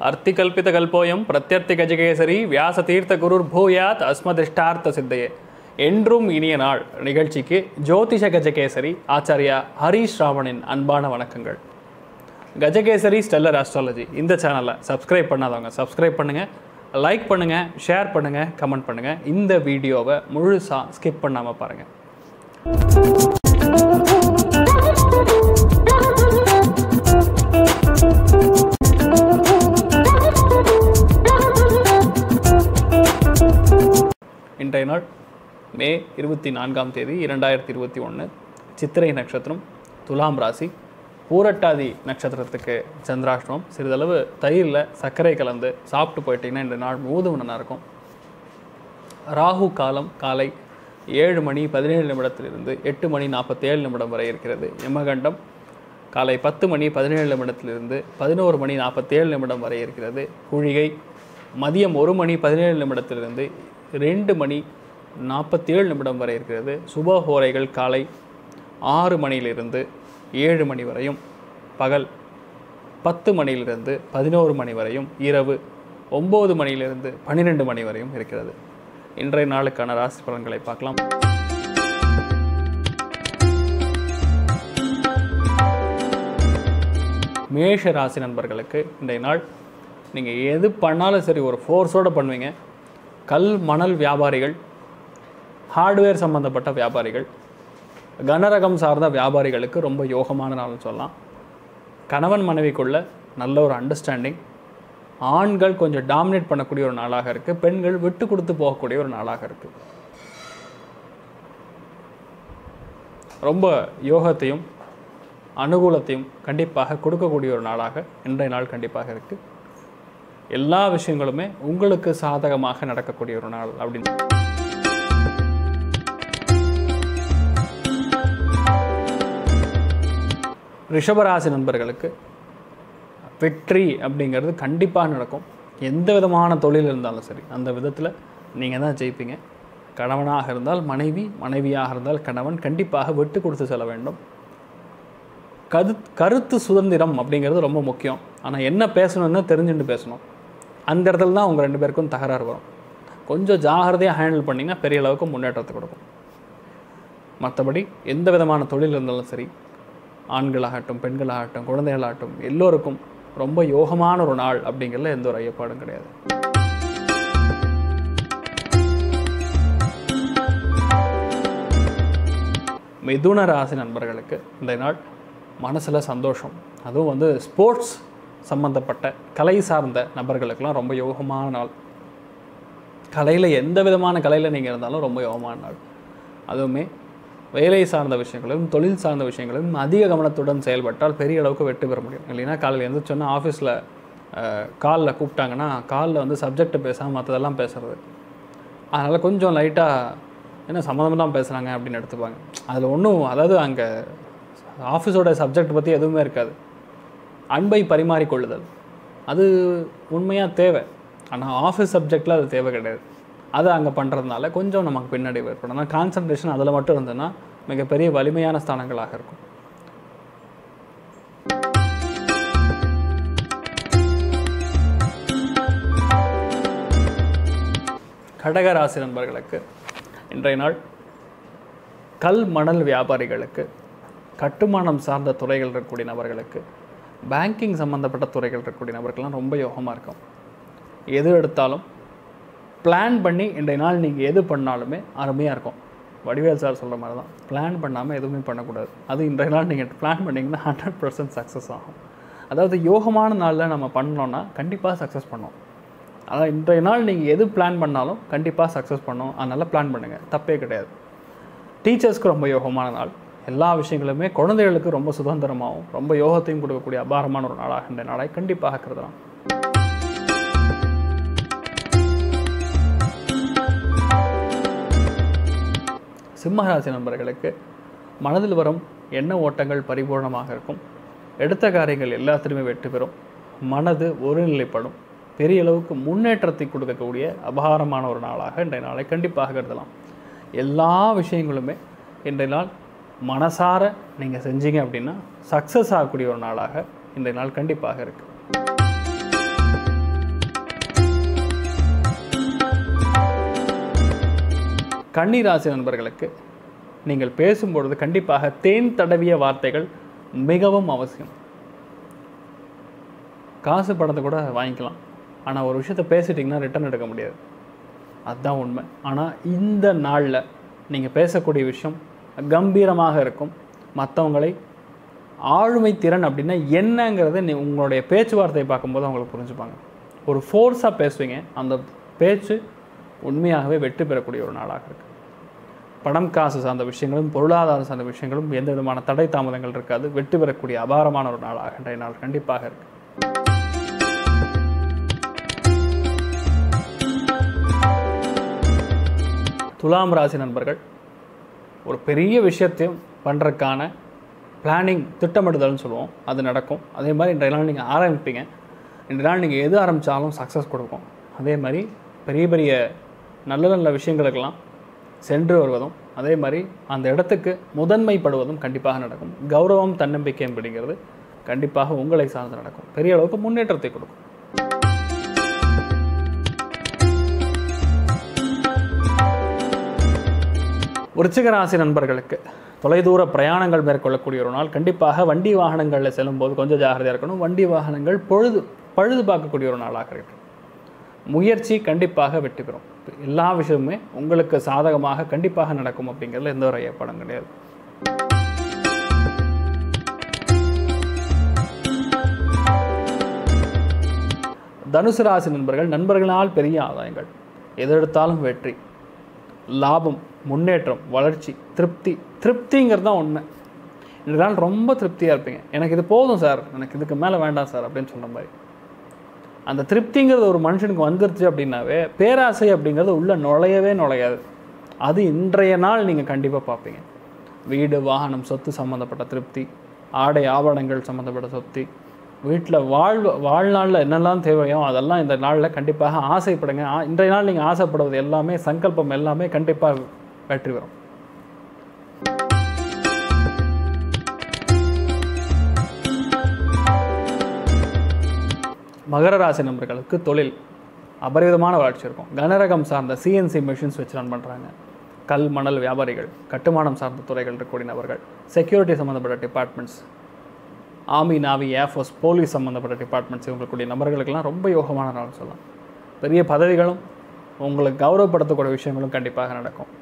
அர்த்திகல்பிதகல்போயம் பிரத்யர்த்தி கஜகேசரி வியாசதீர்த்த குருர் பூயாத் அஸ்மதிஷ்டார்த்த சித்தையே என்றும் இனிய நாள் நிகழ்ச்சிக்கு ஜோதிஷ கஜகேசரி ஆச்சாரியா ஹரீஷ் ராவணின் அன்பான வணக்கங்கள் கஜகேசரி ஸ்டெல்லர் ஆஸ்ட்ராலஜி இந்த சேனலை சப்ஸ்கிரைப் பண்ணாதவங்க சப்ஸ்கிரைப் பண்ணுங்கள் லைக் பண்ணுங்கள் ஷேர் பண்ணுங்கள் கமெண்ட் பண்ணுங்கள் இந்த வீடியோவை முழுசாக ஸ்கிப் பண்ணாமல் பாருங்கள் இன்றைய நாள் மே இருபத்தி நான்காம் தேதி இரண்டாயிரத்தி இருபத்தி ஒன்று சித்திரை நட்சத்திரம் துலாம் ராசி பூரட்டாதி நட்சத்திரத்துக்கு சந்திராஷ்டமம் சிறிதளவு தயிரில் சர்க்கரை கலந்து சாப்பிட்டு போயிட்டீங்கன்னா இந்த நாள் முழுவதும் நல்லா இருக்கும் ராகு காலம் காலை ஏழு மணி பதினேழு நிமிடத்திலிருந்து எட்டு மணி நாற்பத்தேழு நிமிடம் வரை இருக்கிறது யமகண்டம் காலை பத்து மணி பதினேழு நிமிடத்திலிருந்து பதினோரு மணி நாற்பத்தேழு நிமிடம் வரை இருக்கிறது குழிகை மதியம் ஒரு மணி பதினேழு நிமிடத்திலிருந்து ரெண்டு மணி நாற்பத்தேழு நிமிடம் வரை இருக்கிறது சுபஹோரைகள் காலை ஆறு மணியிலிருந்து ஏழு மணி வரையும் பகல் பத்து மணியிலிருந்து பதினோரு மணி வரையும் இரவு ஒம்பது மணியிலிருந்து பன்னிரெண்டு மணி வரையும் இருக்கிறது இன்றைய நாளுக்கான ராசி பலன்களை பார்க்கலாம் மேஷ ராசி நண்பர்களுக்கு இன்றைய நாள் நீங்கள் எது பண்ணாலும் சரி ஒரு ஃபோர்ஸோடு பண்ணுவீங்க கல் மணல் வியாபாரிகள் ஹார்ட்வேர் சம்மந்தப்பட்ட வியாபாரிகள் கனரகம் சார்ந்த வியாபாரிகளுக்கு ரொம்ப யோகமான நாள்னு சொல்லலாம் கணவன் மனைவிக்குள்ள நல்ல ஒரு அண்டர்ஸ்டாண்டிங் ஆண்கள் கொஞ்சம் டாமினேட் பண்ணக்கூடிய ஒரு நாளாக இருக்குது பெண்கள் விட்டு கொடுத்து போகக்கூடிய ஒரு நாளாக இருக்குது ரொம்ப யோகத்தையும் அனுகூலத்தையும் கண்டிப்பாக கொடுக்கக்கூடிய ஒரு நாளாக இன்றைய நாள் கண்டிப்பாக இருக்குது எல்லா விஷயங்களுமே உங்களுக்கு சாதகமாக நடக்கக்கூடிய ஒரு நாள் அப்படின்னு ரிஷபராசி நண்பர்களுக்கு வெற்றி அப்படிங்கிறது கண்டிப்பாக நடக்கும் எந்த விதமான தொழில் இருந்தாலும் சரி அந்த விதத்தில் நீங்கள் தான் ஜெயிப்பீங்க கணவனாக இருந்தால் மனைவி மனைவியாக இருந்தால் கணவன் கண்டிப்பாக விட்டு கொடுத்து செல்ல வேண்டும் கரு கருத்து சுதந்திரம் அப்படிங்கிறது ரொம்ப முக்கியம் ஆனால் என்ன பேசணும்னு தெரிஞ்சுட்டு பேசணும் அந்த இடத்துல தான் உங்கள் ரெண்டு பேருக்கும் தகராறு வரும் கொஞ்சம் ஜாகிரதையாக ஹேண்டில் பண்ணிங்கன்னா பெரிய அளவுக்கு முன்னேற்றத்தை கொடுக்கும் மற்றபடி எந்த விதமான தொழில் இருந்தாலும் சரி ஆண்களாகட்டும் பெண்களாகட்டும் குழந்தைகளாகட்டும் எல்லோருக்கும் ரொம்ப யோகமான ஒரு நாள் அப்படிங்கிறதுல எந்த ஒரு ஐயப்பாடும் கிடையாது மிதுன ராசி நண்பர்களுக்கு இந்த நாள் மனசில் சந்தோஷம் அதுவும் வந்து ஸ்போர்ட்ஸ் சம்மந்தப்பட்ட கலை சார்ந்த நபர்களுக்கெல்லாம் ரொம்ப யோகமான நாள் கலையில் எந்த விதமான கலையில் நீங்கள் இருந்தாலும் ரொம்ப யோகமான நாள் அதுவுமே வேலை சார்ந்த விஷயங்களும் தொழில் சார்ந்த விஷயங்களும் அதிக கவனத்துடன் செயல்பட்டால் பெரிய அளவுக்கு வெற்றி பெற முடியும் இல்லைன்னா காலையில் எழுந்திரிச்சோன்னா ஆஃபீஸில் காலில் கூப்பிட்டாங்கன்னா காலில் வந்து சப்ஜெக்டை பேசாமல் மற்றதெல்லாம் பேசுகிறது அதனால் கொஞ்சம் லைட்டாக என்ன சம்மந்தம் தான் பேசுகிறாங்க அப்படின்னு எடுத்துப்பாங்க அதில் ஒன்றும் அதாவது அங்கே ஆஃபீஸோட சப்ஜெக்ட் பற்றி எதுவுமே இருக்காது அன்பை பரிமாறிக்கொள்ளுதல் அது உண்மையாக தேவை ஆனால் ஆஃபீஸ் சப்ஜெக்டில் அது தேவை கிடையாது அதை அங்கே பண்ணுறதுனால கொஞ்சம் நமக்கு பின்னாடி ஏற்படும் ஆனால் கான்சன்ட்ரேஷன் அதில் மட்டும் இருந்ததுன்னா மிகப்பெரிய வலிமையான ஸ்தானங்களாக இருக்கும் கடகராசி நண்பர்களுக்கு இன்றைய நாள் கல் மணல் வியாபாரிகளுக்கு கட்டுமானம் சார்ந்த துறைகள் இருக்கக்கூடிய நபர்களுக்கு பேங்கிங் சம்மந்தப்பட்ட துறைகள் இருக்கக்கூடிய நபர்கள்லாம் ரொம்ப யோகமாக இருக்கும் எது எடுத்தாலும் பிளான் பண்ணி இன்றைய நாள் நீங்கள் எது பண்ணாலுமே அருமையாக இருக்கும் வடிவேல் சார் சொல்கிற மாதிரி தான் பிளான் பண்ணாமல் எதுவுமே பண்ணக்கூடாது அது இன்றைய நாள் நீங்கள் பிளான் பண்ணிங்கன்னா ஹண்ட்ரட் பர்சன்ட் சக்ஸஸ் ஆகும் அதாவது யோகமான நாளில் நம்ம பண்ணோன்னா கண்டிப்பாக சக்ஸஸ் பண்ணோம் அதான் இன்றைய நாள் நீங்கள் எது பிளான் பண்ணாலும் கண்டிப்பாக சக்ஸஸ் பண்ணோம் அதனால் பிளான் பண்ணுங்கள் தப்பே கிடையாது டீச்சர்ஸ்க்கு ரொம்ப யோகமான நாள் எல்லா விஷயங்களுமே குழந்தைகளுக்கு ரொம்ப சுதந்திரமாகவும் ரொம்ப யோகத்தையும் கொடுக்கக்கூடிய அபாரமான ஒரு நாளாக இந்த நாளை கண்டிப்பாக கருதலாம் சிம்மராசி நண்பர்களுக்கு மனதில் வரும் எண்ண ஓட்டங்கள் பரிபூர்ணமாக இருக்கும் எடுத்த காரியங்கள் எல்லாத்திலுமே வெற்றி பெறும் மனது ஒருநிலைப்படும் பெரிய அளவுக்கு முன்னேற்றத்தை கொடுக்கக்கூடிய அபாரமான ஒரு நாளாக இன்றைய நாளை கண்டிப்பாக கருதலாம் எல்லா விஷயங்களுமே இன்றைய நாள் மனசார நீங்கள் செஞ்சீங்க அப்படின்னா சக்ஸஸ் ஆகக்கூடிய ஒரு நாளாக இன்றைய நாள் கண்டிப்பாக இருக்குது கன்னி ராசி நண்பர்களுக்கு நீங்கள் பேசும்பொழுது கண்டிப்பாக தேன் தடவிய வார்த்தைகள் மிகவும் அவசியம் காசு பணத்தை கூட வாங்கிக்கலாம் ஆனால் ஒரு விஷயத்தை பேசிட்டிங்கன்னா ரிட்டர்ன் எடுக்க முடியாது அதுதான் உண்மை ஆனால் இந்த நாளில் நீங்கள் பேசக்கூடிய விஷயம் கம்பீரமாக இருக்கும் மற்றவங்களை ஆளுமை திறன் அப்படின்னா என்னங்கிறத நீ உங்களுடைய பேச்சுவார்த்தையை பார்க்கும்போது அவங்களுக்கு புரிஞ்சுப்பாங்க ஒரு ஃபோர்ஸாக பேசுவீங்க அந்த பேச்சு உண்மையாகவே வெற்றி பெறக்கூடிய ஒரு நாளாக இருக்குது பணம் காசு சார்ந்த விஷயங்களும் பொருளாதாரம் சார்ந்த விஷயங்களும் எந்த விதமான தடை தாமதங்கள் இருக்காது வெற்றி பெறக்கூடிய அபாரமான ஒரு நாளாக இன்றைய நாள் கண்டிப்பாக இருக்கு துலாம் ராசி நண்பர்கள் ஒரு பெரிய விஷயத்தையும் பண்ணுறதுக்கான பிளானிங் திட்டமிடுதல்னு சொல்லுவோம் அது நடக்கும் அதே மாதிரி இன்றைய நாள் நீங்கள் ஆரம்பிப்பீங்க இன்றைய நாள் நீங்கள் எது ஆரம்பித்தாலும் சக்ஸஸ் கொடுக்கும் அதே மாதிரி பெரிய பெரிய நல்ல நல்ல விஷயங்களுக்கெல்லாம் சென்று வருவதும் அதே மாதிரி அந்த இடத்துக்கு முதன்மைப்படுவதும் கண்டிப்பாக நடக்கும் கௌரவம் தன்னம்பிக்கை அப்படிங்கிறது கண்டிப்பாக உங்களை சார்ந்து நடக்கும் பெரிய அளவுக்கு முன்னேற்றத்தை கொடுக்கும் விருச்சிக ராசி நண்பர்களுக்கு தொலைதூர பிரயாணங்கள் மேற்கொள்ளக்கூடிய ஒரு நாள் கண்டிப்பாக வண்டி வாகனங்களில் செல்லும்போது கொஞ்சம் ஜாகிரதையாக இருக்கணும் வண்டி வாகனங்கள் பொழுது பழுது பார்க்கக்கூடிய ஒரு நாளாக இருக்கு முயற்சி கண்டிப்பாக வெற்றி பெறும் எல்லா விஷயமுமே உங்களுக்கு சாதகமாக கண்டிப்பாக நடக்கும் அப்படிங்கிறதுல எந்த ஒரு ஐயப்படம் கிடையாது தனுசு ராசி நண்பர்கள் நண்பர்களால் பெரிய ஆதாயங்கள் எதெடுத்தாலும் வெற்றி லாபம் முன்னேற்றம் வளர்ச்சி திருப்தி திருப்திங்கிறது தான் உண்மை இதனால் ரொம்ப திருப்தியாக இருப்பீங்க எனக்கு இது போதும் சார் எனக்கு இதுக்கு மேலே வேண்டாம் சார் அப்படின்னு சொன்ன மாதிரி அந்த திருப்திங்கிறது ஒரு மனுஷனுக்கு வந்துருச்சு அப்படின்னாவே பேராசை அப்படிங்கிறது உள்ளே நுழையவே நுழையாது அது இன்றைய நாள் நீங்கள் கண்டிப்பாக பார்ப்பீங்க வீடு வாகனம் சொத்து சம்மந்தப்பட்ட திருப்தி ஆடை ஆபரணங்கள் சம்மந்தப்பட்ட சொத்து வீட்டில் வாழ் வாழ்நாளில் என்னெல்லாம் தேவையோ அதெல்லாம் இந்த நாளில் கண்டிப்பாக ஆசைப்படுங்க ஆ- இன்றைய நாள் நீங்கள் ஆசைப்படுவது எல்லாமே சங்கல்பம் எல்லாமே கண்டிப்பாக வெற்றி பெறும் மகர ராசி நண்பர்களுக்கு தொழில் அபரிவிதமான வளர்ச்சி இருக்கும் கனரகம் சார்ந்த சிஎன்சி மிஷின்ஸ் வச்சு ரன் பண்ணுறாங்க கல் மணல் வியாபாரிகள் கட்டுமானம் சார்ந்த துறைகள் இருக்கக்கூடிய நபர்கள் செக்யூரிட்டி சம்மந்தப்பட்ட departments army navy air force police சம்மந்தப்பட்ட டிபார்ட்மெண்ட்ஸ் இவங்களுக்குடைய நபர்களுக்கெல்லாம் ரொம்ப யோகமான நாள் சொல்லலாம் பெரிய பதவிகளும் உங்களுக்கு கௌரவப்படுத்தக்கூடிய விஷயங்களும் கண்டிப்பாக நடக்கும்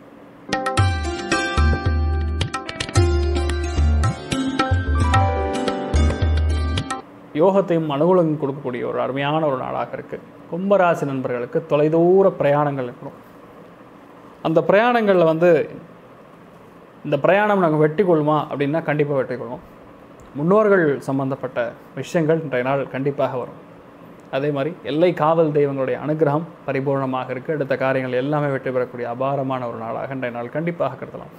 யோகத்தையும் அனுகூலம் கொடுக்கக்கூடிய ஒரு அருமையான ஒரு நாளாக இருக்குது கும்பராசி நண்பர்களுக்கு தொலைதூர பிரயாணங்கள் இருக்கணும் அந்த பிரயாணங்களில் வந்து இந்த பிரயாணம் நாங்கள் வெற்றி கொள்ளுமா அப்படின்னா கண்டிப்பாக வெற்றி கொள்வோம் முன்னோர்கள் சம்பந்தப்பட்ட விஷயங்கள் இன்றைய நாள் கண்டிப்பாக வரும் அதே மாதிரி எல்லை காவல் தெய்வங்களுடைய அனுகிரகம் பரிபூர்ணமாக இருக்குது அடுத்த காரியங்கள் எல்லாமே வெற்றி பெறக்கூடிய அபாரமான ஒரு நாளாக இன்றைய நாள் கண்டிப்பாக கருதலாம்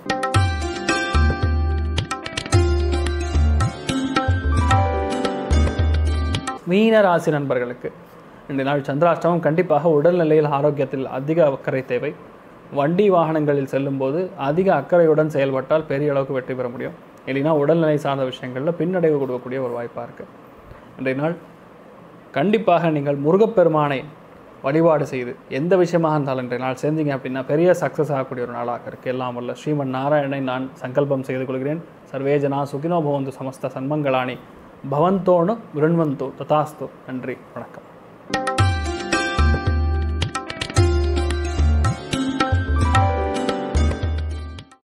மீன ராசி நண்பர்களுக்கு இன்றைய நாள் சந்திராஷ்டமம் கண்டிப்பாக உடல்நிலையில் ஆரோக்கியத்தில் அதிக அக்கறை தேவை வண்டி வாகனங்களில் செல்லும்போது அதிக அக்கறையுடன் செயல்பட்டால் பெரிய அளவுக்கு வெற்றி பெற முடியும் இல்லைன்னா உடல்நிலை சார்ந்த விஷயங்களில் பின்னடைவு கொடுக்கக்கூடிய ஒரு வாய்ப்பாக இருக்குது இன்றைய நாள் கண்டிப்பாக நீங்கள் முருகப்பெருமானை வழிபாடு செய்து எந்த விஷயமாக இருந்தாலும் இன்றைய நாள் செஞ்சீங்க அப்படின்னா பெரிய சக்ஸஸ் ஆகக்கூடிய ஒரு நாளாக இருக்குது எல்லாம் வல்ல ஸ்ரீமன் நாராயணனை நான் சங்கல்பம் செய்து கொள்கிறேன் சர்வேஜனா சுகினோ பவந்து சமஸ்த சன்மங்களானி பவந்தோனு விருண்வந்தோ ததாஸ்து நன்றி வணக்கம்